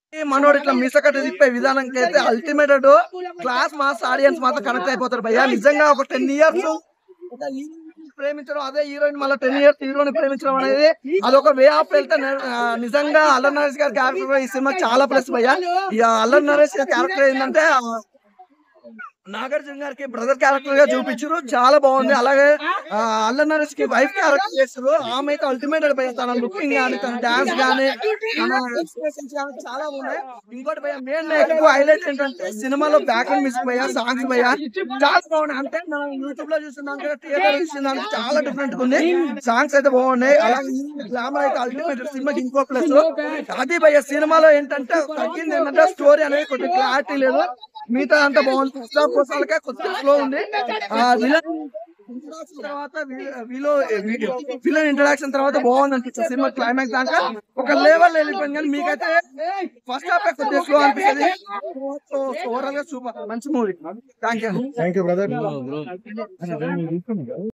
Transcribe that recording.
ఈ మనోడు ఇట్లా మిసకట్టు తిప్పే విధానంకి అయితే అల్టిమేట్ క్లాస్ మాస్ ఆడియన్స్ మాత్రం కనెక్ట్ అయిపోతారు భయ్య నిజంగా ఒక టెన్ ఇయర్స్ ప్రేమించడం అదే హీరోయిన్ మళ్ళీ టెన్ ఇయర్స్ హీరోని ప్రేమించడం అనేది అదొక వే ఆఫ్ వెళ్తే ఆ, నిజంగా అల్లరి నరేష్ గారి క్యారెక్టర్ ఈ సినిమా చాలా ప్లస్ భయ్య ఈ అల్లరి నరేష్ గారి క్యారెక్టర్ ఏంటంటే ఆ, నాగార్జున గారికి బ్రదర్ క్యారెక్టర్ గా చూపించారు చాలా బాగుంది అలాగే ఆ, అల్లరి నరేష్ కి వైఫ్ క్యారెక్టర్ చేస్తారు ఆమె అయితే అల్టిమేట్ అయిపోయి తన లుకింగ్ గానీ తన డాన్స్ గానీ తన expressions గానీ చాలా ఉన్నాయి ఇంకోటి భయ మెయిన్ ఎక్కువ హైలైట్ ఏంటంటే సినిమాలో బ్యాక్గ్రౌండ్ మ్యూజిక్ భయ సాంగ్స్ భయ చాలా బాగున్నాయి అంటే మనం యూట్యూబ్ లో చూస్తున్నాం కదా థియేటర్ చూస్తున్నాం చాలా డిఫరెంట్ ఉంది సాంగ్స్ అయితే బాగున్నాయి అలాగే గ్లామర్ అయితే అల్టిమేట్ సినిమాకి ఇంకో ప్లస్ అది భయ సినిమాలో ఏంటంటే తగ్గింది ఏంటంటే స్టోరీ అనేది కొంచెం క్లారిటీ లేదు మిగతా అంతా బాగుంది ఫస్ట్ హాఫ్ కోసాలకే కొంచెం స్లో ఉంది ఆ విలన్ ఇంట్రడక్షన్ తర్వాత విలన్ ఇంట్రడక్షన్ తర్వాత బాగుంది అనిపిస్తుంది సినిమా క్లైమాక్స్ దాకా ఒక లెవెల్ వెళ్ళిపోయింది కానీ మీకైతే ఫస్ట్ హాఫ్ కొద్దిగా స్లో అనిపిస్తుంది ఓవరాల్ గా సూపర్ మంచి movie thank you thank you brother